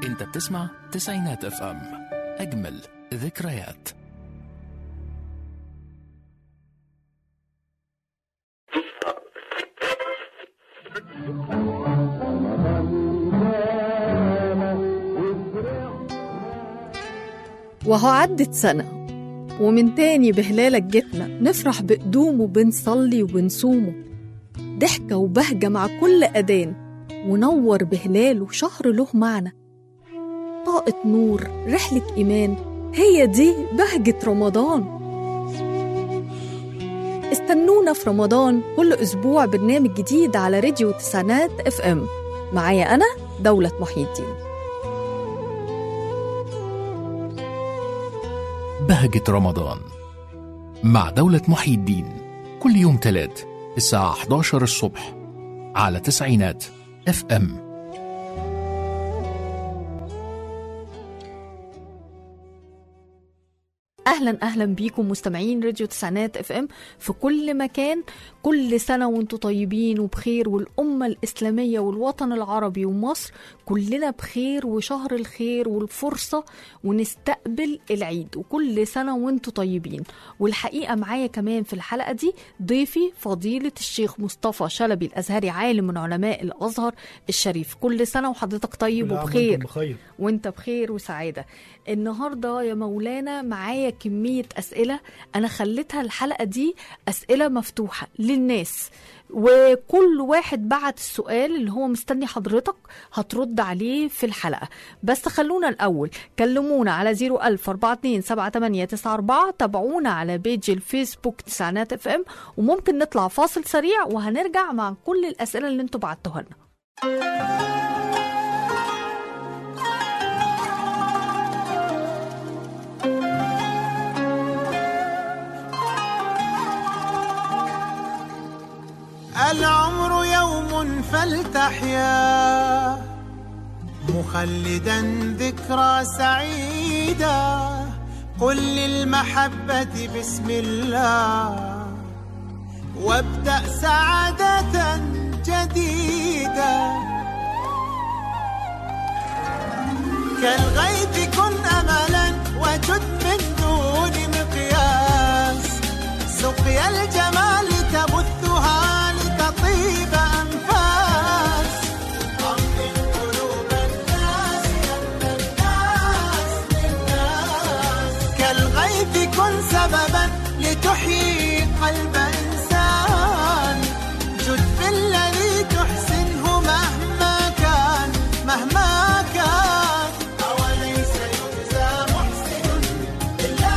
انت بتسمع تسعينات اف ام اجمل ذكريات وهو عدت سنة ومن تاني بهلالك جتنا نفرح بقدومه بنصلي وبنصومه ضحكة وبهجة مع كل أذان ونور بهلاله شهر له معنى طاقة نور رحلة إيمان هي دي بهجة رمضان استنونا في رمضان كل أسبوع برنامج جديد على راديو تسعينات اف ام معايا أنا دولة محي الدين بهجة رمضان مع دولة محي الدين كل يوم تلات الساعة 11 الصبح على تسعينات اف ام اهلا اهلا بيكم مستمعين راديو تسعينات اف ام في كل مكان كل سنه وانتم طيبين وبخير والامه الاسلاميه والوطن العربي ومصر كلنا بخير وشهر الخير والفرصه ونستقبل العيد وكل سنه وانتم طيبين والحقيقه معايا كمان في الحلقه دي ضيفي فضيله الشيخ مصطفى شلبي الازهري عالم من علماء الازهر الشريف كل سنه وحضرتك طيب كل عام وبخير وانتم بخير وانت بخير وسعادة النهاردة يا مولانا معايا كمية أسئلة أنا خليتها الحلقة دي أسئلة مفتوحة للناس وكل واحد بعت السؤال اللي هو مستني حضرتك هترد عليه في الحلقة بس خلونا الأول كلمونا على 01000 427 تابعونا على بيج الفيسبوك تسعينات اف ام وممكن نطلع فاصل سريع وهنرجع مع كل الأسئلة اللي انتوا بعتوها لنا العمر يوم فلتحيا مخلدا ذكرى سعيدة قل للمحبة بسم الله وابدأ سعادة جديدة كالغيث كن أملا وجد من دون مقياس سقيا الجمال تبثها لتطيب أنفاس أمن قلوب الناس أن الناس للناس كالغيث كن سببا لتحيي قلب إنسان جد بالذي تحسنه مهما كان مهما كان أوليس يجزى محسن إلا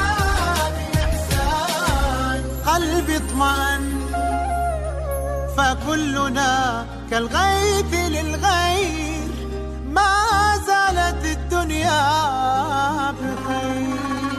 بإحسان قلبي اطمأن فكلنا كالغيث للغير ما زالت الدنيا بخير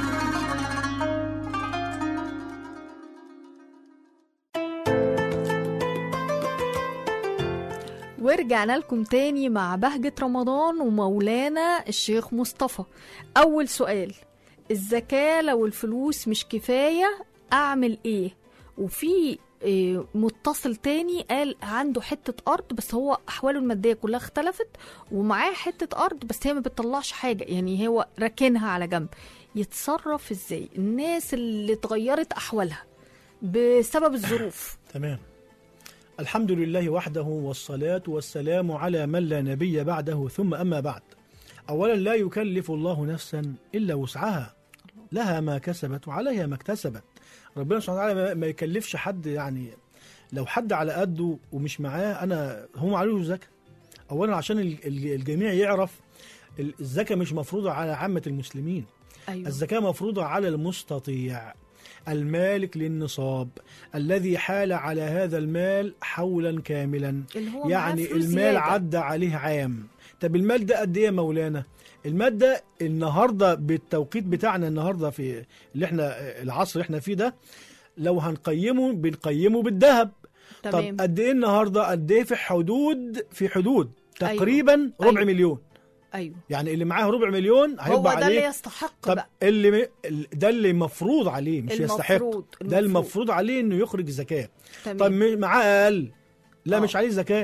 ورجعنا لكم تاني مع بهجة رمضان ومولانا الشيخ مصطفى أول سؤال الزكاة لو الفلوس مش كفاية أعمل إيه؟ وفي إيه، متصل تاني قال عنده حتة أرض بس هو أحواله المادية كلها اختلفت ومعاه حتة أرض بس هي ما بتطلعش حاجة يعني هو راكنها على جنب يتصرف إزاي؟ الناس اللي اتغيرت أحوالها بسبب الظروف تمام الحمد لله وحده والصلاة والسلام على من لا نبي بعده ثم أما بعد أولا لا يكلف الله نفسا إلا وسعها لها ما كسبت وعليها ما اكتسبت ربنا سبحانه وتعالى ما- ما يكلفش حد يعني لو حد على قده ومش معاه أنا هم عليه الزكاة أولا عشان ال- ال- الجميع يعرف ال- الزكاة مش مفروضة على عامة المسلمين أيوة. الزكاة مفروضة على المستطيع المالك للنصاب الذي حال على هذا المال حولا كاملا اللي هو معاه يعني فلوس المال زيادة. عدى عليه عام طب المال ده قد ايه يا مولانا المال ده النهارده بالتوقيت بتاعنا النهارده في اللي احنا العصر اللي احنا فيه ده لو هنقيمه بنقيمه بالذهب تمام طب قد ايه النهارده قد ايه في حدود في حدود أيوة. تقريبا ربع أيوة. مليون أيوه يعني اللي معاه ربع مليون هو هيبقى ده اللي عليه يستحق طب بقى اللي ده اللي مفروض عليه مش يستحق المفروض ده المفروض عليه انه يخرج زكاه تمام. طب م- معاه اقل لا آه. مش عليه زكاه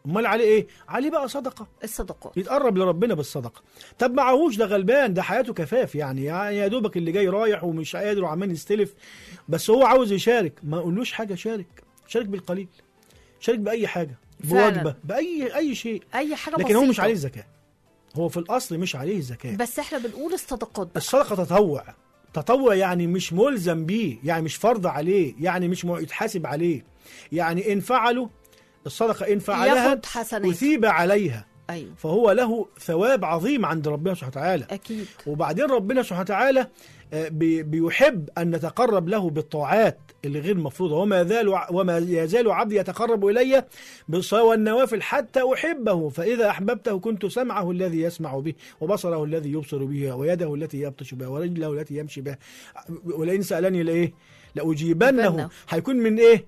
امال عليه ايه عليه بقى صدقه الصدقات يتقرب لربنا بالصدقه طب معهوش ده غلبان ده حياته كفاف يعني يعني يا دوبك اللي جاي رايح ومش قادر وعمال يستلف بس هو عاوز يشارك ما اقولوش حاجه شارك شارك بالقليل شارك باي حاجه فعلا. بوجبه باي اي شيء اي حاجه لكن هو مش بسيطة. عليه الزكاه هو في الاصل مش عليه الزكاه بس احنا بنقول الصدقات بقى. الصدقه تطوع تطوع يعني مش ملزم بيه يعني مش فرض عليه يعني مش م- يتحاسب عليه يعني ان فعلوا الصدقه ان فعلها ياخد حسنات اثيب عليها ايوه فهو له ثواب عظيم عند ربنا سبحانه وتعالى اكيد وبعدين ربنا سبحانه وتعالى آه، بي- بيحب ان نتقرب له بالطاعات اللي غير مفروضه وما يزال وما يزال عبدي يتقرب الي بالصلاه والنوافل حتى احبه فاذا احببته كنت سمعه الذي يسمع به وبصره الذي يبصر به ويده التي يبطش بها ورجله التي يمشي بها ولئن سالني لايه لاجيبنه أجيبنه. هيكون من ايه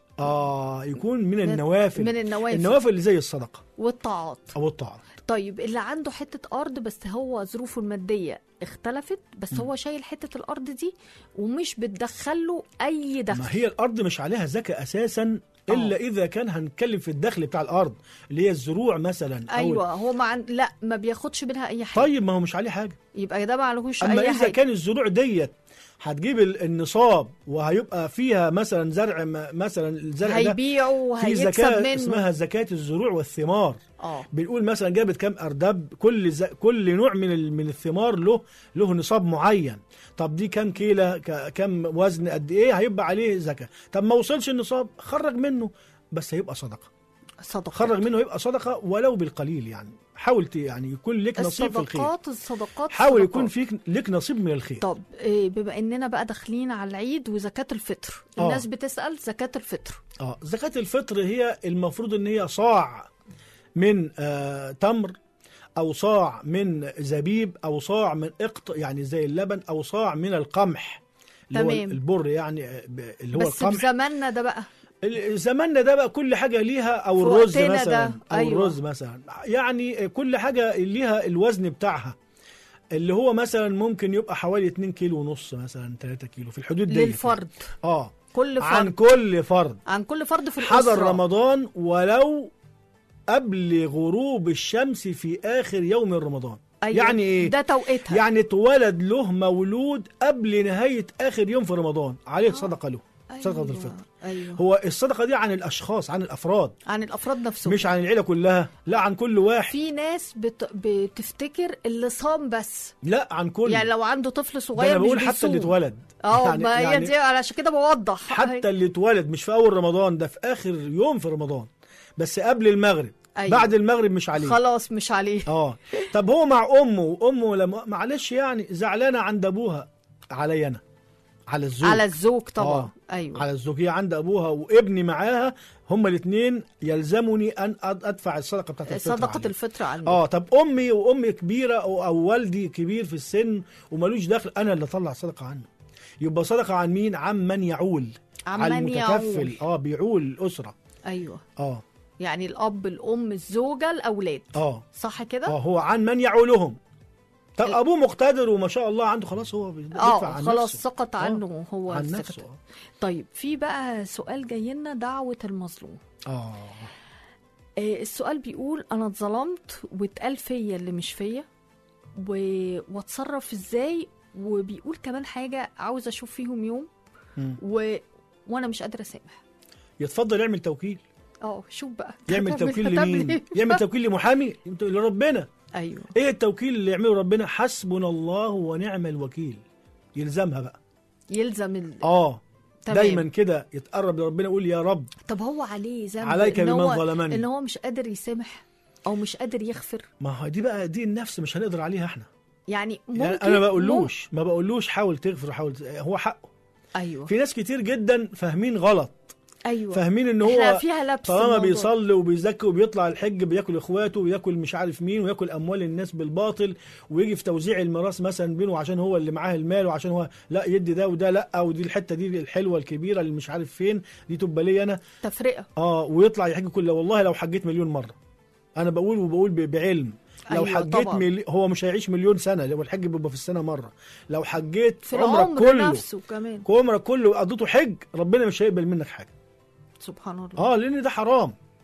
اه يكون من النوافل من النوافل النوافل اللي زي الصدقه والطاعات او الطاعه طيب اللي عنده حتة أرض بس هو ظروفه المادية اختلفت بس هو شايل حتة الأرض دي ومش بتدخله أي ما دخل هي الارض مش عليها زكاه اساسا الا آه. اذا كان هنتكلم في الدخل بتاع الارض اللي هي الزروع مثلا أو أيوة هو ما عن... لا ما بياخدش منها أي حاجة طيب ما هو مش عليه حاجه يبقى ده ما عليهوش اما أي اذا حاجة كان الزروع ديت هتجيب ال- النصاب وهيبقى فيها مثلا زرع م- مثلا الزرع ده هيبيعه في وهيكسب زكاه منه اسمها زكاه الزروع والثمار اه بنقول مثلا جابت كام اردب كل ز... كل نوع من ال... من الثمار له له نصاب معين طب دي كام كيلة ك... كام وزن قد ايه هيبقى عليه زكاه طب ما وصلش النصاب خرج منه بس هيبقى صدقه صدقات خرج منه يبقى صدقه ولو بالقليل يعني حاول ت- يعني يكون لك نصيب في الخير الصدقات الصدقات حاول الصدقات. يكون فيك لك نصيب من الخير طب إيه بما اننا بقى داخلين على العيد وزكاة الفطر آه. الناس بتسأل زكاة الفطر اه زكاه الفطر هي المفروض ان هي صاع من آه تمر او صاع من زبيب او صاع من اقط يعني زي اللبن او صاع من القمح اللي هو تمام. البر يعني آه، ب- اللي هو بس في القمح زماننا ده بقى ال- زماننا ده بقى كل حاجه ليها او في الرز وقتنا مثلا ده، او أيوة. الرز مثلا يعني كل حاجه ليها الوزن بتاعها اللي هو مثلا ممكن يبقى حوالي 2 كيلو ونص مثلا 3 كيلو في الحدود دي للفرد اه كل عن فرد كل فرد عن كل فرد في الأسرة حضر رمضان ولو قبل غروب الشمس في اخر يوم من رمضان أيوة. يعني ايه ده توقيتها يعني اتولد له مولود قبل نهايه اخر يوم في رمضان عليه صدقه له صدقه أيوة. الفطر ايوه هو الصدقه دي عن الاشخاص عن الافراد عن الافراد نفسهم مش عن العيله كلها لا عن كل واحد في ناس بت... بتفتكر اللي صام بس لا عن كل يعني لو عنده طفل ده صغير انا مش بقول حتى بيصوم. اللي اتولد اه يعني- ما هي يعني دي علشان كده بوضح حتى اللي اتولد مش في اول رمضان ده في اخر يوم في رمضان بس قبل المغرب أيوة. بعد المغرب مش عليه خلاص مش عليه اه طب هو مع امه وامه لما معلش يعني زعلانه عند ابوها علي انا على الزوج على الزوج طبعا آه. ايوه على الزوج هي عند ابوها وابني معاها هما الاثنين يلزمني ان أد- ادفع الصدقه بتاعت الفطر صدقه عليه. الفطر عنه اه طب امي وامي كبيره او, أو والدي كبير في السن ومالوش دخل انا اللي اطلع صدقه عنه يبقى صدقه عن مين عن من يعول عن على من المتكفل يعول اه بيعول الاسره ايوه اه يعني الاب الام الزوجه الاولاد اه صح كده اه هو عن من يعولهم طب ال- ابوه مقتدر وما شاء الله عنده خلاص هو بيدفع اه عن خلاص نفسه. سقط آه، عنه هو عن الزكاة. نفسه آه. طيب في بقى سؤال جاي لنا دعوه المظلوم اه آه، السؤال بيقول انا اتظلمت واتقال فيا اللي مش فيا و... واتصرف ازاي وبيقول كمان حاجه عاوز اشوف فيهم يوم مم. و... وانا مش قادره اسامح يتفضل يعمل توكيل اه شوف بقى يعمل هتعمل- توكيل هتعمل لمين إيه؟ يعمل توكيل لمحامي لربنا ايوه ايه التوكيل اللي يعمله ربنا حسبنا الله ونعم الوكيل يلزمها بقى يلزم ال... اه تمام. دايما كده يتقرب لربنا يقول يا رب طب هو عليه ذنب عليك إن بمن هو... ظلمني. ان هو مش قادر يسامح او مش قادر يغفر ما هو دي بقى دي النفس مش هنقدر عليها احنا يعني ممكن يعني انا ما بقولوش ما بقولوش حاول تغفر حاول ت- هو حقه مم- ايوه في ناس كتير جدا فاهمين غلط ايوه فاهمين ان احنا هو فيها لبس طالما الموضوع. بيصلي وبيزكي وبيطلع الحج بياكل اخواته وياكل مش عارف مين وياكل اموال الناس بالباطل ويجي في توزيع الميراث مثلا بينه عشان هو اللي معاه المال وعشان هو لا يدي ده وده لا ودي الحته دي الحلوه الكبيره اللي مش عارف فين دي تبقى لي انا تفرقه اه ويطلع يحج كل والله لو حجيت مليون مره انا بقول وبقول ب- بعلم لو أيوة حجيت طبعا. ملي... هو مش هيعيش مليون سنه لو الحج بيبقى في السنه مره لو حجيت في عمرك العمر كله نفسه كمان عمرك كله قضيته حج ربنا مش هيقبل منك حاجه سبحان الله اه لان ده حرام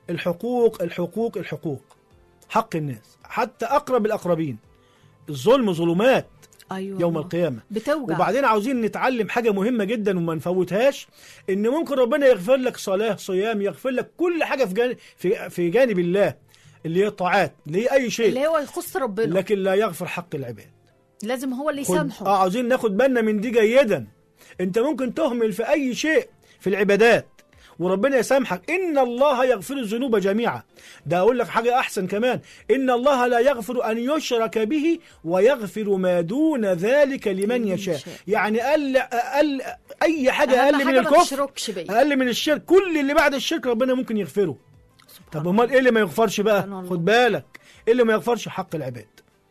الحقوق الحقوق الحقوق حق الناس حتى اقرب الاقربين الظلم ظلمات ايوه يوم والله. القيامه بتوجع وبعدين عاوزين نتعلم حاجه مهمه جدا وما نفوتهاش ان ممكن ربنا يغفر لك صلاه صيام يغفر لك كل حاجه في جانب في, في جانب الله اللي هي الطاعات اللي هي اي شيء اللي هو يخص ربنا لكن لا يغفر حق العباد لازم هو اللي خد- يسامحه اه عاوزين ناخد بالنا من دي جيدا انت ممكن تهمل في اي شيء في العبادات وربنا يسامحك ان الله يغفر الذنوب جميعا ده اقول لك حاجه احسن كمان ان الله لا يغفر ان يشرك به ويغفر ما دون ذلك لمن لمن يشاء يشاء. يعني اقل اقل اي حاجه أهم اقل من حاجة ما الكفر تشركش بيه اقل من الشرك كل اللي بعد الشرك ربنا ممكن يغفره طب امال ايه اللي ما يغفرش بقى سبحان الله. خد بالك ايه اللي ما يغفرش حق العباد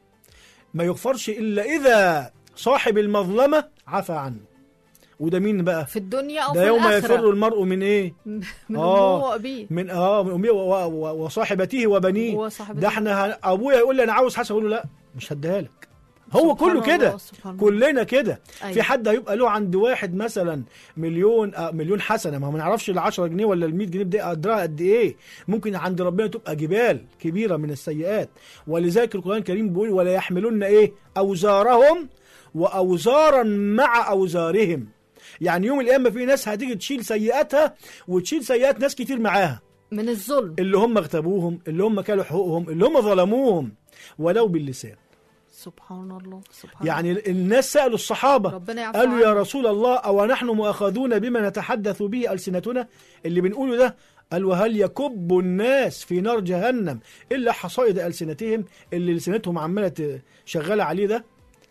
ما يغفرش الا اذا صاحب المظلمه عفى عنه وده مين بقى في الدنيا او ده في يوم الاخره يفر المرء من ايه من آه. امه وابيه من اه من امه و- و- وصاحبته وبنيه وصاحبته. ده احنا ه- ابويا يقول لي انا عاوز حسن اقول له لا مش هديها لك هو سبحان كله الله، كده سبحان الله. كلنا كده أيوة. في حد هيبقى له عند واحد مثلا مليون آه مليون حسنه ما هو ما نعرفش ال 10 جنيه ولا ال 100 جنيه دي قدرها قد ايه ممكن عند ربنا تبقى جبال كبيره من السيئات ولذلك القران الكريم بيقول ولا يحملن ايه اوزارهم واوزارا مع اوزارهم يعني يوم القيامه في ناس هتيجي تشيل سيئاتها وتشيل سيئات ناس كتير معاها من الظلم اللي هم اغتابوهم اللي هم كلوا حقوقهم اللي هم ظلموهم ولو باللسان سبحان الله سبحان يعني الناس سألوا الصحابة ربنا يعفو قالوا يا عنهم. رسول الله أو نحن مؤاخذون بما نتحدث به ألسنتنا اللي بنقوله ده قال وهل يكب الناس في نار جهنم إلا حصائد ألسنتهم اللي لسنتهم عمالة ت- شغالة عليه ده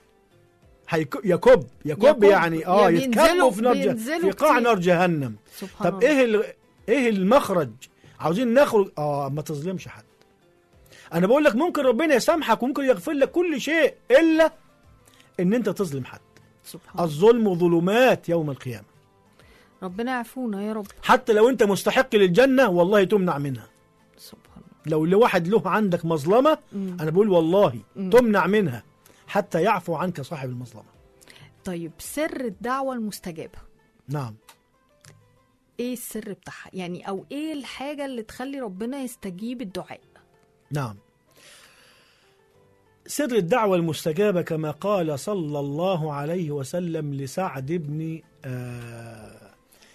هيك- يكب يكب يكب. يعني اه يعني يتكبوا بينزلوا- في نار جهنم بينزلوا في قاع كتير. نار جهنم سبحان طب الله. ايه ال... ايه المخرج عاوزين نخرج اه ما تظلمش حد انا بقول لك ممكن ربنا يسامحك وممكن يغفر لك كل شيء الا ان انت تظلم حد سبحان الله. الظلم ظلمات يوم القيامه ربنا يعفونا يا رب حتى لو انت مستحق للجنه والله تمنع منها سبحان الله لو لواحد له عندك مظلمه مم. انا بقول والله مم. تمنع منها حتى يعفو عنك صاحب المظلمه طيب سر الدعوة المستجابة نعم ايه السر بتاعها يعني او ايه الحاجة اللي تخلي ربنا يستجيب الدعاء نعم سر الدعوة المستجابة كما قال صلى الله عليه وسلم لسعد بن آه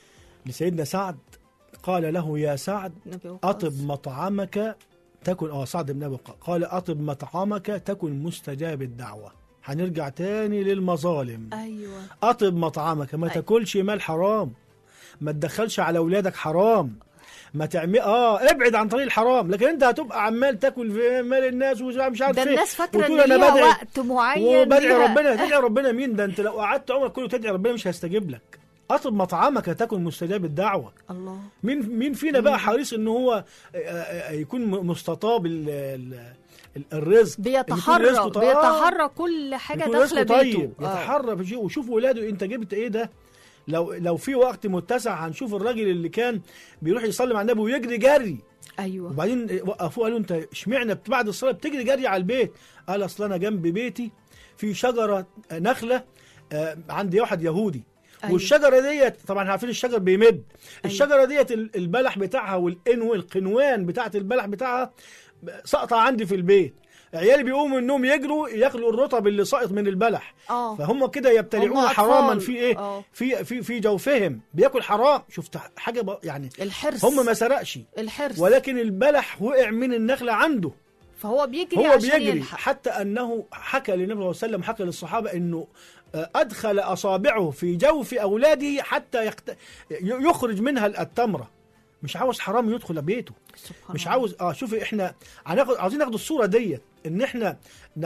لسيدنا سعد قال له يا سعد النبي وقاص. أطب مطعمك تكن اه سعد بن أبي وقاص قال أطب مطعمك تكن مستجاب الدعوة هنرجع تاني للمظالم ايوه أطب مطعمك ما أيوة. تاكلش مال حرام ما تدخلش على أولادك حرام ما تعمل اه ابعد عن طريق الحرام لكن انت هتبقى عمال تاكل في مال الناس ومش عارف ده ايه الناس فاكرة وتقول ان أنا ليها بدعي وقت معين وبدعي ليها- ربنا تدعي ربنا مين ده انت لو قعدت عمرك كله تدعي ربنا مش هيستجيب لك اطب مطعمك تكن مستجاب الدعوه الله مين مين فينا بقى حريص ان هو آه، آه، يكون م- مستطاب ال- ال- ال- الرزق إن يكون بيتحرى رزقه طيب. بيتحرى كل حاجة يكون داخلة رزقه بيته طيب آه. يتحرى في شيء وشوف ولاده انت جبت ايه ده لو لو في وقت متسع هنشوف الراجل اللي كان بيروح يصلي مع النبي ويجري جري ايوه وبعدين وقفوه قالوا انت اشمعنى بعد الصلاه بتجري جري على البيت قال اصل انا جنب بيتي في شجره نخله آه، عند واحد يهودي أيوة. والشجره ديت طبعا عارفين الشجر بيمد الشجره ديت ال- البلح بتاعها والقنو القنوان بتاعت البلح بتاعها ساقطه عندي في البيت عيالي بيقوموا من النوم يجروا ياكلوا الرطب اللي ساقط من البلح اه فهم كده يبتلعون هم حراما أطفال. في ايه آه. في في في جوفهم بياكل حرام شفت حاجه ب- يعني الحرص هم ما سرقش الحرص ولكن البلح وقع من النخلة عنده فهو بيجري هو عشان بيجري يلحق حتى أنه حكى للنبي صلى الله عليه وسلم حكى للصحابة أنه آه، أدخل أصابعه في جوف أولاده حتى يقت... ي- يخرج منها التمرة مش عاوز حرام يدخل بيته سبحان مش الله. عاوز اه شوفي احنا هناخد عاوزين ناخد الصورة ديت ان احنا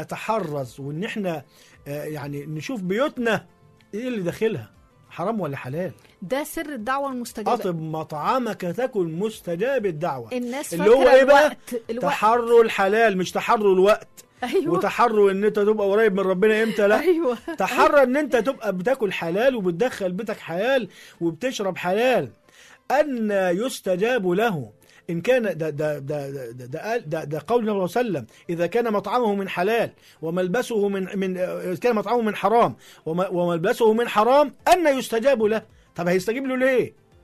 نتحرز وان احنا آه يعني نشوف بيوتنا ايه اللي داخلها حرام ولا حلال ده سر الدعوة المستجابة اطب مطعمك تكن مستجاب الدعوة الناس اللي هو فاكرة إيه بقى؟ الوقت الوقت تحروا الحلال مش تحروا الوقت ايوه وتحروا ان انت تبقى قريب من ربنا امتى لا ايوه تحرى ان انت تبقى بتاكل حلال وبتدخل بيتك حلال وبتشرب حلال ان يستجاب له ان كان ده ده ده ده ده, ده, ده, ده قول النبي صلى الله عليه وسلم اذا كان مطعمه من حلال وملبسه من من اذا كان مطعمه من حرام وم- وملبسه من حرام ان يستجاب له طب هيستجيب له ليه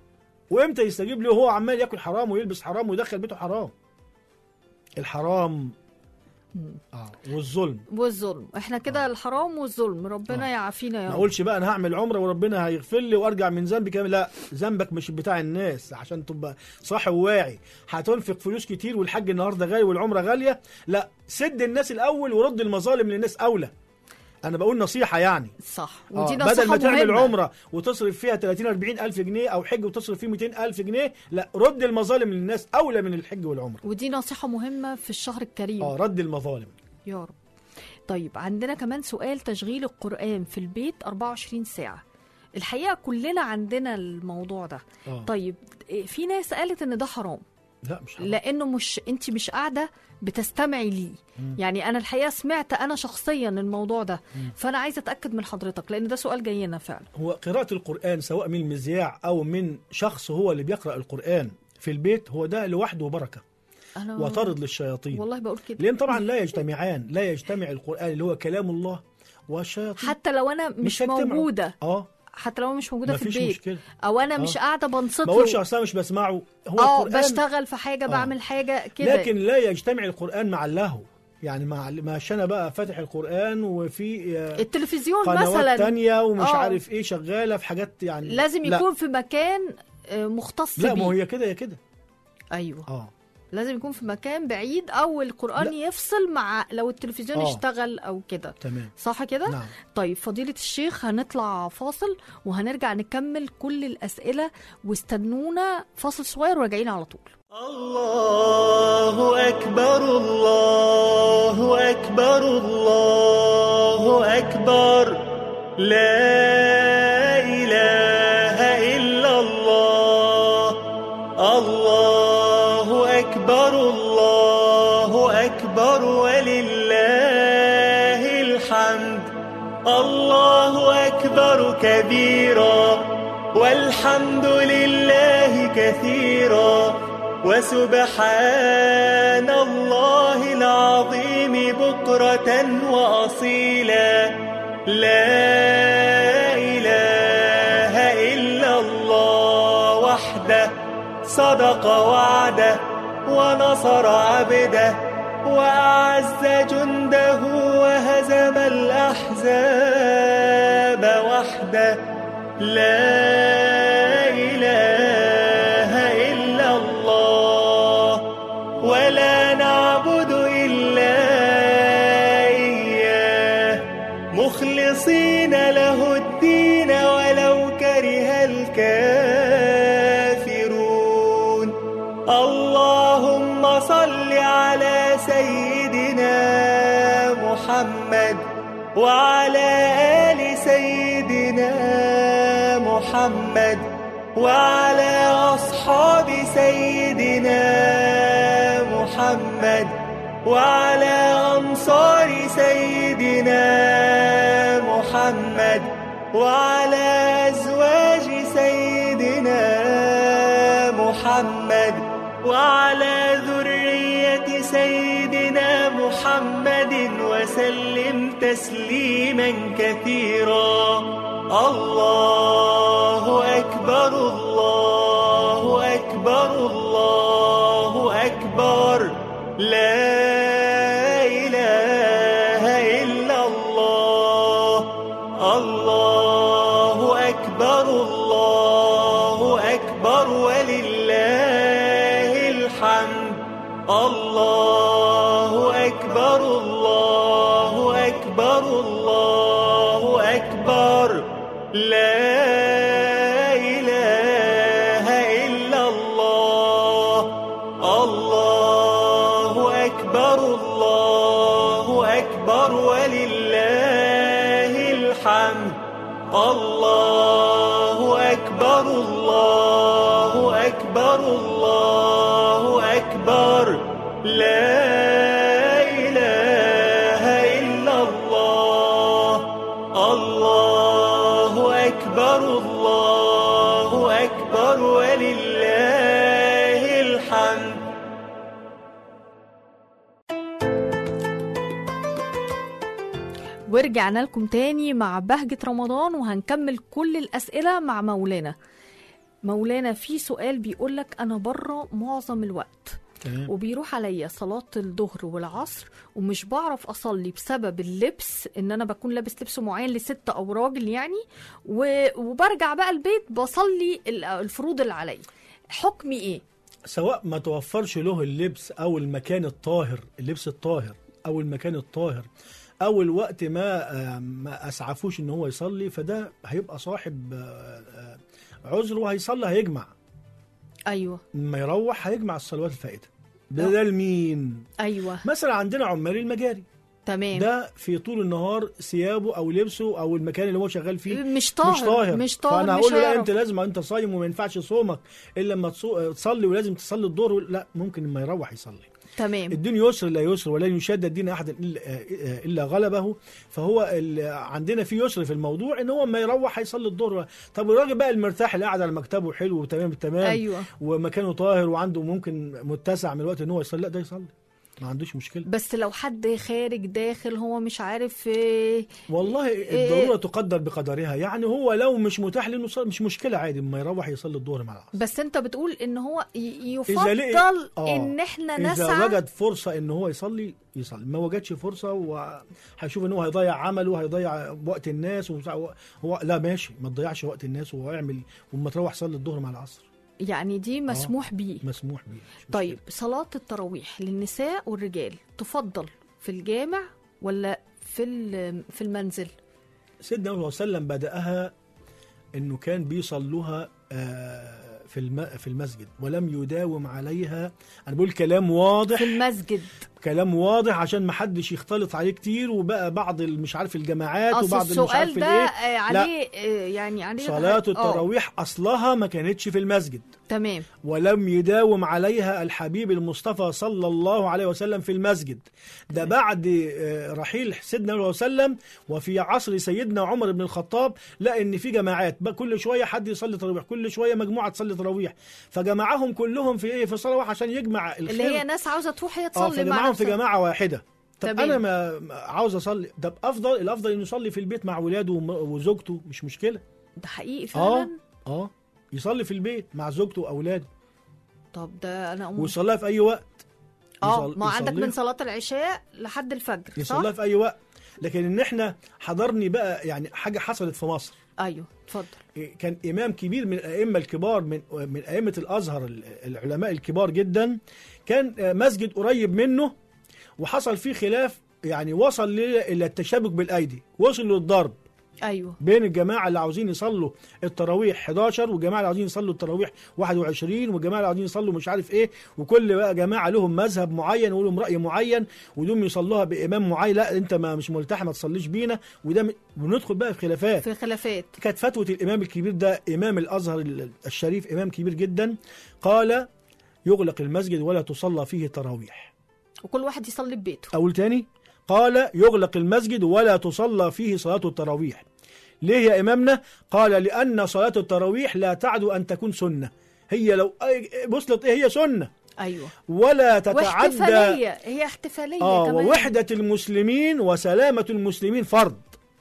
وامتى يستجيب له وهو عمال ياكل حرام ويلبس حرام ويدخل بيته حرام الحرام اه والظلم والظلم احنا كده الحرام والظلم ربنا آه. يعافينا يا ما رب اقولش بقى انا هعمل عمره وربنا هيغفر لي وارجع من ذنبي كامل لا ذنبك مش بتاع الناس عشان تبقى صاحي وواعي هتنفق فلوس كتير والحج النهارده غالي والعمره غاليه لا سد الناس الاول ورد المظالم للناس اولى انا بقول نصيحه يعني صح آه، ودي بدل نصيحة ما تعمل مهمة. عمره وتصرف فيها 30 40 الف جنيه او حج وتصرف فيه 200 الف جنيه لا رد المظالم للناس اولى من الحج والعمره ودي نصيحة مهمة في الشهر الكريم اه رد المظالم يا رب طيب عندنا كمان سؤال تشغيل القرآن في البيت 24 ساعة الحقيقة كلنا عندنا الموضوع ده اه طيب إيه، في ناس قالت ان ده حرام لا مش حرام. لانه مش انت مش قاعده بتستمعي ليه يعني انا الحقيقه سمعت انا شخصيا الموضوع ده فانا عايزه اتاكد من حضرتك لان ده سؤال جاينا فعلا هو قراءة القرآن سواء من المذياع أو من شخص هو اللي بيقرأ القرآن في البيت هو ده لوحده بركة انا وطرد للشياطين والله بقول كده لأن طبعا لا يجتمعان لا يجتمع القرآن اللي هو كلام الله والشياطين حتى لو انا مش, هيجتمعوا. موجوده اه حتى لو انا مش موجوده في مفيش البيت مشكلة او انا آه. مش قاعده بنصت ما اقولش له اصلا مش بسمعه هو اه القرآن بشتغل في حاجه آه. بعمل حاجه كده لكن لا يجتمع القرآن مع اللهو يعني مع مش انا بقى فاتح القرآن وفي آه، التلفزيون قنوات مثلا تانية ومش آه. عارف ايه شغالة في حاجات يعني لازم لا. يكون في مكان آه، مختص لا ما هو بيه هي كده يا كده ايوه اه لازم يكون في مكان بعيد او القران لا. يفصل مع لو التلفزيون آه. اشتغل او كده تمام صح كده نعم طيب فضيلة الشيخ هنطلع فاصل وهنرجع نكمل كل الأسئلة واستنونا فاصل صغير وراجعين على طول الله أكبر الله أكبر الله أكبر لا إله إلا الله الله أكبر الله أكبر ولله الحمد الله أكبر كبيرا والحمد لله كثيرا وسبحان الله العظيم بكرة وأصيلا لا إله إلا الله وحده صدق وعده ونصر عبده وأعز جنده وهزم الأحزاب وحده لا إله إلا الله ولا نعبد إلا إياه مخلصين له الدين ولو كره الكافرون اللهم صل على سيدنا محمد وعلى آل سيدنا محمد وعلى أصحاب سيدنا محمد وعلى أنصار سيدنا محمد وعلى أزواج سيدنا محمد وعلى ذرية سيدنا محمد وسلم تسليما كثيرا الله أكبر الله أكبر الله أكبر لا إله إلا الله الله أكبر الله أكبر ولله الحمد الله أكبر الله أكبر الله أكبر لا إله إلا الله الله أكبر الله أكبر ولله الحمد الله أكبر الله أكبر الله أكبر لا إله إلا الله الله أكبر الله أكبر ولله الحمد ورجعنا لكم تاني مع بهجة رمضان وهنكمل كل الأسئلة مع مولانا مولانا في سؤال بيقولك انا بره معظم الوقت تمام وبيروح عليا صلاة الظهر والعصر ومش بعرف أصلي بسبب اللبس إن أنا بكون لابس لبس معين لست أو راجل يعني و- وبرجع بقى البيت بصلي ال- الفروض اللي عليا حكمي إيه؟ سواء ما توفرش له اللبس او المكان الطاهر اللبس الطاهر او المكان الطاهر او الوقت ما آه، ما اسعفوش ان هو يصلي فده هيبقى صاحب آه، آه، عذر وهيصلي هيجمع أيوه لما يروح هيجمع الصلوات الفائته ده ده لمين أيوه مثلا عندنا عمال المجاري تمام ده في طول النهار ثيابه او لبسه او المكان اللي هو شغال فيه مش طاهر مش طاهر مش طاهر فانا مش هقول له لا هيعرف. انت لازم انت صايم وما ينفعش صومك الا لما تصو- تصلي ولازم تصلي الظهر لا ممكن لما يروح يصلي تمام الدين يسر لا يسر ولن يشاد الدين احد الا إلا غلبه فهو ال- عندنا في يسر في الموضوع ان هو ما يروح هيصلي الظهر طب الراجل بقى المرتاح اللي قاعد على مكتبه حلو وتمام التمام أيوه ومكانه طاهر وعنده ممكن متسع من الوقت ان هو يصلي لا ده يصلي ما عندوش مشكله بس لو حد خارج داخل هو مش عارف إيه والله الضروره تقدر بقدرها يعني هو لو مش متاح له يصلي مش مشكله عادي اما يروح يصلي الظهر مع العصر بس انت بتقول ان هو ي- إذا لقي- يفضل آه. ان احنا اذا نسعى وجد فرصه ان هو يصلي يصلي ما وجدش فرصه وهيشوف ان هو هيضيع عمله هيضيع وقت الناس وبتاع- هو لا ماشي ما تضيعش وقت الناس وهو يعمل وما تروح صلي الظهر مع العصر يعني دي مسموح بيه مسموح بيه مش مشكلة. طيب صلاة التراويح للنساء والرجال تفضل في الجامع ولا في ال- في المنزل سيدنا النبي صلى الله عليه وسلم بدأها انه كان بيصلوها آه، في الم- في المسجد ولم يداوم عليها انا بقول كلام واضح في المسجد كلام واضح عشان ما حدش يختلط عليه كتير وبقى بعض ال- مش عارف الجماعات اصل وبعض اللي مش السؤال عارف ده الايه آه، عليه آه، يعني عليه صلاة آه، التراويح اصلها ما كانتش في المسجد تمام ولم يداوم عليها الحبيب المصطفى صلى الله عليه وسلم في المسجد ده بعد آه، رحيل سيدنا النبي صلى الله عليه وسلم وفي عصر سيدنا عمر بن الخطاب لا ان في جماعات بقى كل شويه حد يصلي تراويح كل شويه مجموعه تصلي تراويح فجمعهم كلهم في ايه في صلاه واحده عشان يجمع الخير اللي هي ناس عاوزه تروح هي اه تصلي مع فجمعهم في نفسها. جماعه واحده طب تمام. انا ما ما عاوز اصلي طب افضل الافضل انه يصلي في البيت مع ولاده وم- وزوجته مش مشكله ده حقيقي اه فعلا اه يصلي في البيت مع زوجته واولاده طب ده انا أم... ويصليها في اي وقت اه يصل- ما عندك يصليها. من صلاه العشاء لحد الفجر يصليها صح في اي وقت لكن ان احنا حضرني بقى يعني حاجه حصلت في مصر ايوه اتفضل إيه، كان امام كبير من الائمه الكبار من من ائمه الازهر ال- العلماء الكبار جدا كان آه، مسجد قريب منه وحصل فيه خلاف يعني وصل ل- الى التشابك بالايدي وصل للضرب ايوه بين الجماعه اللي عاوزين يصلوا التراويح 11 والجماعه اللي عاوزين يصلوا التراويح 21 والجماعه اللي عاوزين يصلوا مش عارف ايه وكل بقى جماعه لهم مذهب معين ولهم راي معين ودول يصلوها بامام معين لا انت ما مش ملتحي ما تصليش بينا وده م- وندخل بقى في خلافات في خلافات كانت فتوى الامام الكبير ده امام الازهر ال- الشريف امام كبير جدا قال يغلق المسجد ولا تصلى فيه تراويح وكل واحد يصلي ببيته أقول تاني قال يغلق المسجد ولا تصلى فيه صلاة التراويح ليه يا إمامنا قال لأن صلاة التراويح لا تعدو أن تكون سنة هي لو أي- وصلت إيه هي سنة ايوه ولا تتعدى واحتفاليه هي احتفاليه آه كمان ووحدة المسلمين وسلامة المسلمين فرض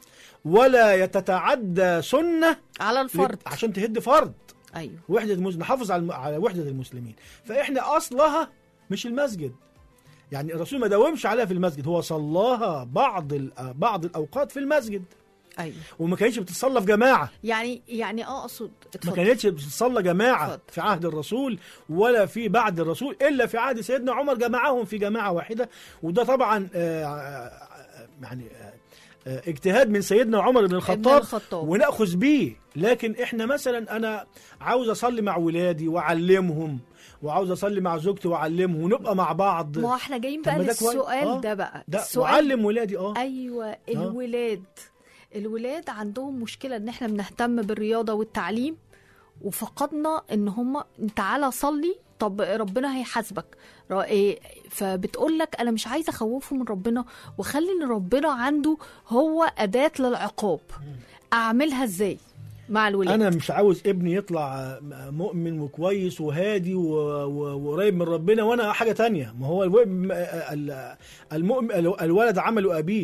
ولا تتعدى سنة على الفرد عشان تهد فرض ايوه وحدة المسلمين نحافظ على الم- على وحدة المسلمين فإحنا أصلها مش المسجد يعني الرسول ما داومش عليها في المسجد هو صلاها بعض ال- بعض الأوقات في المسجد ايوه وما كانتش بتتصلى في جماعة يعني يعني اه اقصد ما اتفضل كانتش بتتصلى جماعة اتفضل. في عهد الرسول ولا في بعد الرسول إلا في عهد سيدنا عمر جمعهم في جماعة واحدة وده طبعا آه، آه، يعني آه، آه، اجتهاد من سيدنا عمر بن ابن الخطاب الخطاب وناخذ بيه لكن احنا مثلا انا عاوز اصلي مع ولادي واعلمهم وعاوز اصلي مع زوجتي واعلمهم ونبقى مع بعض ما هو احنا جايين طب بقى ما ده كويس. للسؤال آه. ده بقى ده السؤال وعلم ولادي اه ايوه الولاد الولاد عندهم مشكله ان احنا بنهتم بالرياضه والتعليم وفقدنا ان هم تعالى صلي طب ربنا هيحاسبك را- إيه، فبتقول لك انا مش عايزه اخوفه من ربنا وخلي ان ربنا عنده هو اداه للعقاب اعملها ازاي مع الولاد انا مش عاوز ابني يطلع مؤمن وكويس وهادي و- و- وقريب من ربنا وانا حاجه تانية ما هو الو- ال- المؤمن الولد عمله ابيه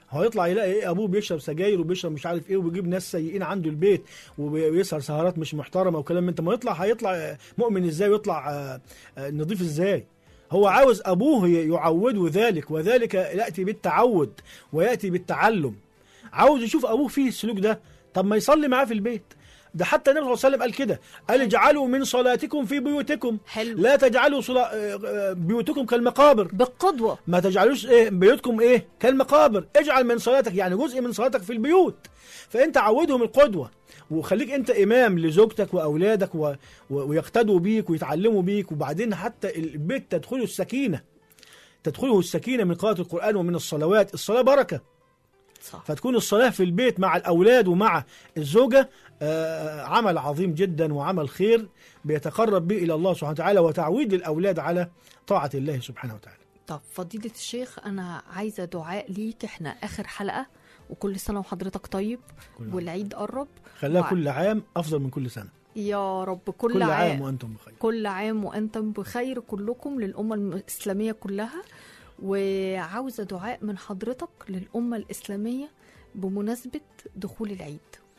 هو يطلع يلاقي ايه ابوه بيشرب سجاير وبيشرب مش عارف ايه وبيجيب ناس سيئين عنده البيت وبي- ويسهر سهرات مش محترمه وكلام من انت ما يطلع هيطلع آه، مؤمن ازاي ويطلع آه، آه، نظيف ازاي هو عاوز ابوه ي- يعوده ذلك وذلك ياتي بالتعود وياتي بالتعلم عاوز يشوف ابوه فيه السلوك ده طب ما يصلي معاه في البيت ده حتى النبي صلى الله عليه وسلم قال كده قال اجعلوا من صلاتكم في بيوتكم حلو لا تجعلوا صلا... آه، آه، بيوتكم كالمقابر بالقدوة ما تجعلوش ايه بيوتكم ايه كالمقابر اجعل من صلاتك يعني جزء من صلاتك في البيوت فانت عودهم القدوه وخليك انت امام لزوجتك واولادك و... و... ويقتدوا بيك ويتعلموا بيك وبعدين حتى البيت تدخله السكينه تدخله السكينه من قراءه القران ومن الصلوات الصلاه بركه صح فتكون الصلاه في البيت مع الاولاد ومع الزوجه آه، عمل عظيم جدا وعمل خير بيتقرب به الى الله سبحانه وتعالى وتعويد الاولاد على طاعه الله سبحانه وتعالى طب فضيلة الشيخ أنا عايزة دعاء ليك إحنا آخر حلقة وكل سنة وحضرتك طيب كل والعيد قرب خليها وع- كل عام افضل من كل سنه يا رب كل, كل, عام عام وانتم بخير كل عام وأنتم بخير كلكم للأمة الإسلامية كلها وعاوزة دعاء من حضرتك للأمة الإسلامية بمناسبة دخول العيد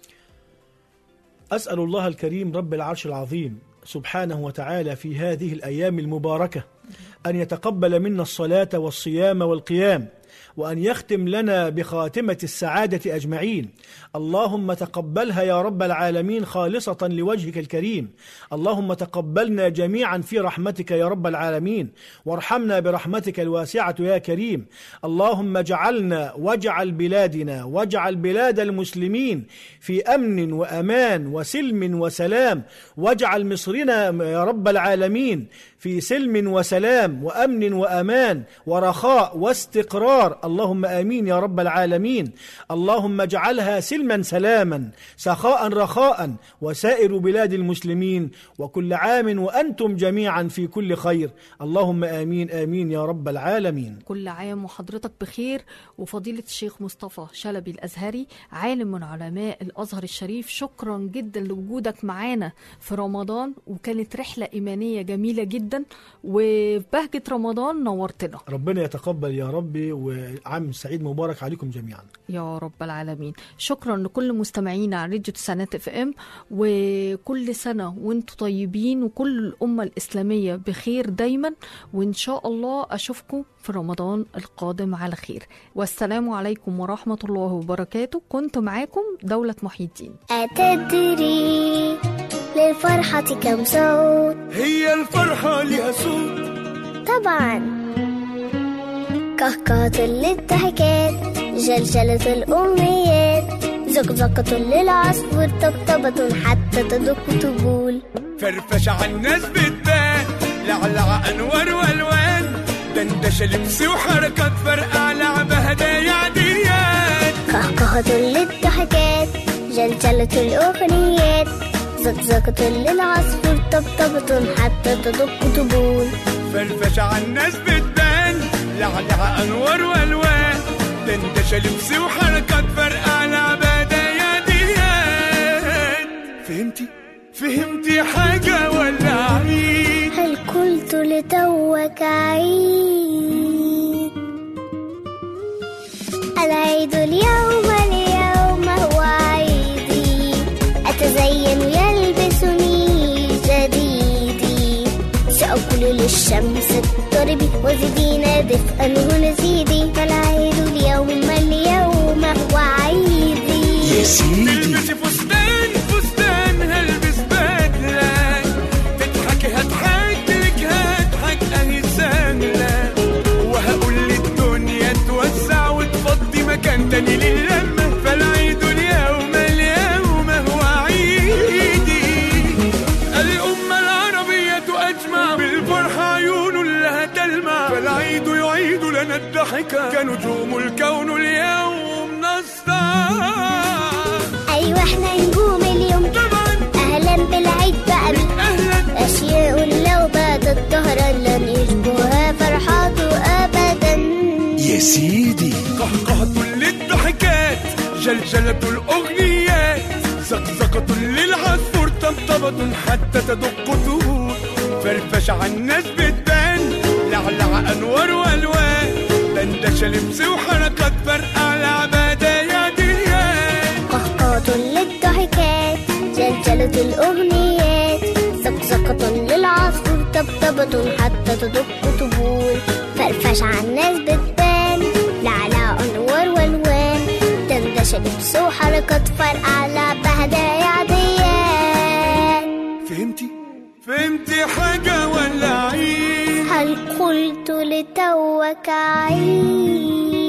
اسال الله الكريم رب العرش العظيم سبحانه وتعالى في هذه الايام المباركه ان يتقبل منا الصلاه والصيام والقيام وان يختم لنا بخاتمه السعاده اجمعين اللهم تقبلها يا رب العالمين خالصه لوجهك الكريم اللهم تقبلنا جميعا في رحمتك يا رب العالمين وارحمنا برحمتك الواسعه يا كريم اللهم اجعلنا واجعل بلادنا واجعل بلاد المسلمين في امن وامان وسلم وسلام واجعل مصرنا يا رب العالمين في سلم وسلام وامن وامان ورخاء واستقرار اللهم امين يا رب العالمين اللهم اجعلها سلما سلاما سخاء رخاء وسائر بلاد المسلمين وكل عام وانتم جميعا في كل خير اللهم امين امين يا رب العالمين كل عام وحضرتك بخير وفضيلة الشيخ مصطفى شلبي الأزهري عالم من علماء الأزهر الشريف شكرا جدا لوجودك معانا في رمضان وكانت رحلة إيمانية جميلة جدا وبهجة رمضان نورتنا ربنا يتقبل يا ربي وعام سعيد مبارك عليكم جميعا يا رب العالمين شكرا لكل مستمعينا على راديو تسعينات اف ام وكل سنة وانتم طيبين وكل الأمة الإسلامية بخير دايما وإن شاء الله أشوفكم في رمضان القادم على خير والسلام عليكم ورحمة الله وبركاته كنت معاكم دولة محي الدين أتدري للفرحة كم صوت هي الفرحة لها صوت طبعا كهكهة للضحكات جلجلة الأمنيات زقزقة للعصفور طبطبة حتى تدق طبول فرفش عالناس بتبان لعلع انوار والوان دندشه لبس وحركات فرقع لعبه هدايا عديات كهكهة للضحكات جلجلة الأغنيات زقزقة للعصفور طبطبة حتى تدق طبول فرفش عالناس بتبان لعلع انوار والوان دندشه لبس وحركات فرقع لعبه هدايا ديات فهمتي فهمتي حاجه ولا عيد هل قلت لتوك عيد العيد اليوم اليوم هو عيدي أتزين يلبسني جديدي سأقول للشمس اضطربي وزدينا دفئا ونزيدي فالعيد اليوم اليوم هو عيدي تلبسي فستان فستان هلبس بدلة تضحكي هضحك لك هضحك اهي سهلة وهقول للدنيا توسع وتفضي مكان تاني للمة فالعيد اليوم اليوم هو عيدي الأمة العربية أجمع بالفرحة عيون لها تلمع فالعيد يعيد لنا الضحكة كنجوم الكون اليوم نسطع أيوة احنا نجوم اليوم طبعا أهلا بالعيد بقى بيك اهلا أشياء لو باتت ظهرا لن يشبهها فرحاته أبدا يا سيدي قهقهة للضحكات جلجلة الأغنيات زقزقة للعصفور طبطبة حتى تدق طهور فرفش عالناس بتبان لعلع أنوار وألوان دندشة لبس وحركات فرقع لعب الأغنيات زقزقة للعصفور طبطبة حتى تدق طبول فرفش على الناس بتبان لعلى أنوار والوان دندشة لبس وحركات فرقع لعبة هدايا عاديات فهمتي فهمتي حاجة ولا عيد هل قلت لتوك عيد